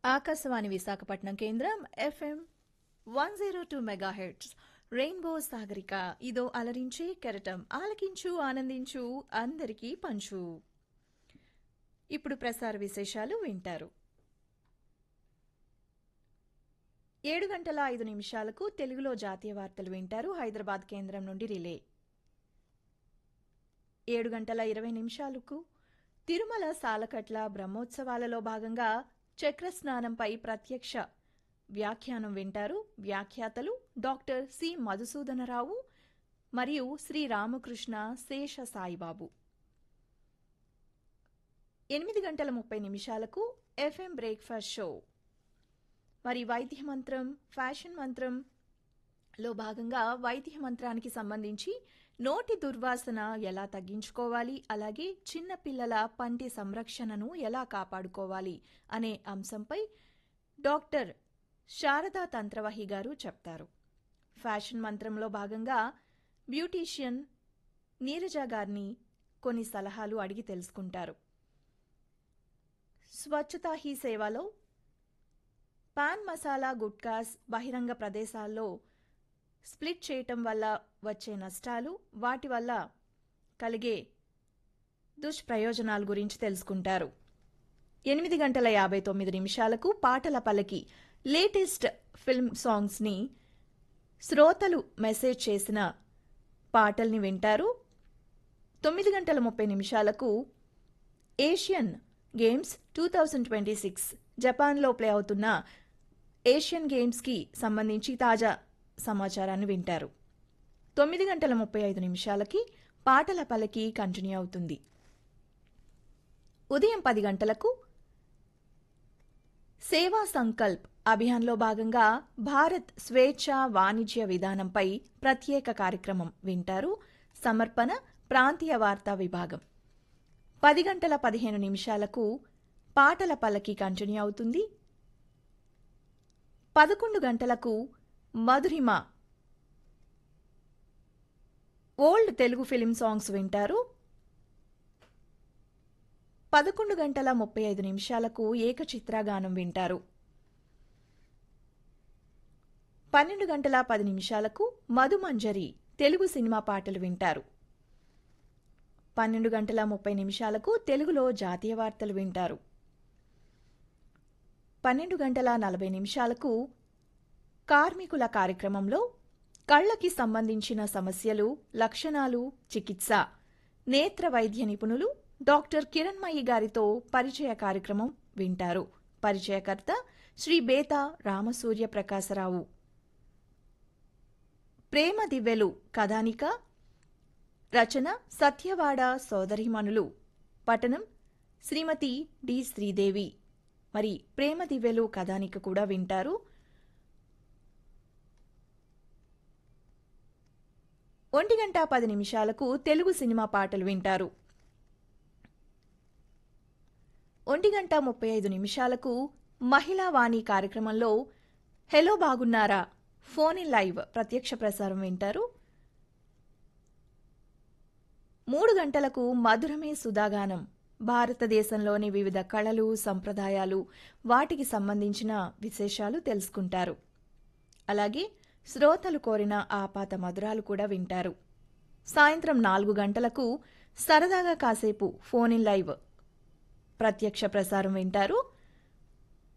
ఆకాశవాణి విశాఖపట్నం కేంద్రం FM one zero two megahertz Rainbow Sagarika ఇదో అలరించే కెరటం ఆలకించు ఆనందించు అందరికీ పంచు ఇప్పుడు ప్రసార విశేషాలు వింటారు ఏడు గంటల ఐదు నిమిషాలకు తెలుగులో జాతీయ వార్తలు వింటారు హైదరాబాద్ కేంద్రం నుండి రిలే ఏడు గంటల ఇరవై నిమిషాలకు తిరుమల సాలకట్ల బ్రహ్మోత్సవాలలో భాగంగా చక్రస్నానంపై ప్రత్యక్ష వ్యాఖ్యానం వింటారు వ్యాఖ్యాతలు డాక్టర్ సి మధుసూదనరావు మరియు శ్రీ రామకృష్ణ శేష సాయిబాబు ఎనిమిది గంటల ముప్పై నిమిషాలకు ఎఫ్ఎం బ్రేక్ఫాస్ట్ షో మరి వైద్య మంత్రం ఫ్యాషన్ మంత్రం లో భాగంగా వైద్య మంత్రానికి సంబంధించి నోటి దుర్వాసన ఎలా తగ్గించుకోవాలి అలాగే చిన్న పిల్లల పంటి సంరక్షణను ఎలా కాపాడుకోవాలి అనే అంశంపై డాక్టర్ శారదా తంత్రవహి గారు చెప్తారు ఫ్యాషన్ మంత్రంలో భాగంగా బ్యూటీషియన్ నీరజ గారిని కొన్ని సలహాలు అడిగి తెలుసుకుంటారు స్వచ్ఛతా హీ సేవలో పాన్ మసాలా గుట్కాస్ బహిరంగ ప్రదేశాల్లో స్ప్లిట్ చేయటం వల్ల వచ్చే నష్టాలు వాటి వల్ల కలిగే దుష్ప్రయోజనాల గురించి తెలుసుకుంటారు ఎనిమిది గంటల యాభై తొమ్మిది నిమిషాలకు పాటల పలకి లేటెస్ట్ ఫిల్మ్ సాంగ్స్ని శ్రోతలు మెసేజ్ చేసిన పాటల్ని వింటారు తొమ్మిది గంటల ముప్పై నిమిషాలకు Asian Games two thousand twenty six జపాన్లో ప్లే అవుతున్న ఏషియన్ గేమ్స్కి సంబంధించి తాజా సమాచారాన్ని వింటారు తొమ్మిది గంటల ముప్పై ఐదు నిమిషాలకి పాటల పలకి కంటిన్యూ అవుతుంది ఉదయం పది గంటలకు సేవా సంకల్ప్ అభియాన్లో భాగంగా భారత్ స్వేచ్ఛ వాణిజ్య విధానంపై ప్రత్యేక కార్యక్రమం వింటారు సమర్పణ ప్రాంతీయ వార్తా విభాగం పది గంటల పదిహేను నిమిషాలకు పాటల పలకి కంటిన్యూ అవుతుంది పదకొండు గంటలకు Madhurima old Telugu film songs వింటారు పదకొండు గంటల ముప్పై ఐదు నిమిషాలకు ఏకచిత్రగానం వింటారు పన్నెండు గంటల పది నిమిషాలకు మధుమంజరి తెలుగు సినిమా పాటలు వింటారు పన్నెండు గంటల ముప్పై నిమిషాలకు తెలుగులో జాతీయ వార్తలు వింటారు పన్నెండు గంటల నలభై నిమిషాలకు కార్మికుల కార్యక్రమంలో కళ్లకి సంబంధించిన సమస్యలు లక్షణాలు చికిత్స నేత్ర వైద్య నిపుణులు డాక్టర్ కిరణ్మయి గారితో పరిచయ కార్యక్రమం వింటారు పరిచయకర్త శ్రీ బేతా రామసూర్య ప్రకాశరావు ప్రేమ దివ్యలు కథానిక రచన సత్యవాడ సోదరిమణులు పఠనం శ్రీమతి డి శ్రీదేవి మరి ప్రేమ దివ్యలు కథానిక కూడా వింటారు ఒంటి గంట పది నిమిషాలకు తెలుగు సినిమా పాటలు వింటారు ఒంటి గంట ముప్పై ఐదు నిమిషాలకు మహిళా వాణి కార్యక్రమంలో హెలో బాగున్నారా ఫోన్ ఇన్ లైవ్ ప్రత్యక్ష ప్రసారం వింటారు మూడు గంటలకు మధురమే సుధాగానం భారతదేశంలోని వివిధ కళలు సంప్రదాయాలు వాటికి సంబంధించిన విశేషాలు తెలుసుకుంటారు అలాగే శ్రోతలు కోరిన ఆపాత మధురాలు కూడా వింటారు సాయంత్రం నాలుగు గంటలకు సరదాగా కాసేపు ఫోన్ ఇన్ లైవ్ ప్రత్యక్ష ప్రసారం వింటారు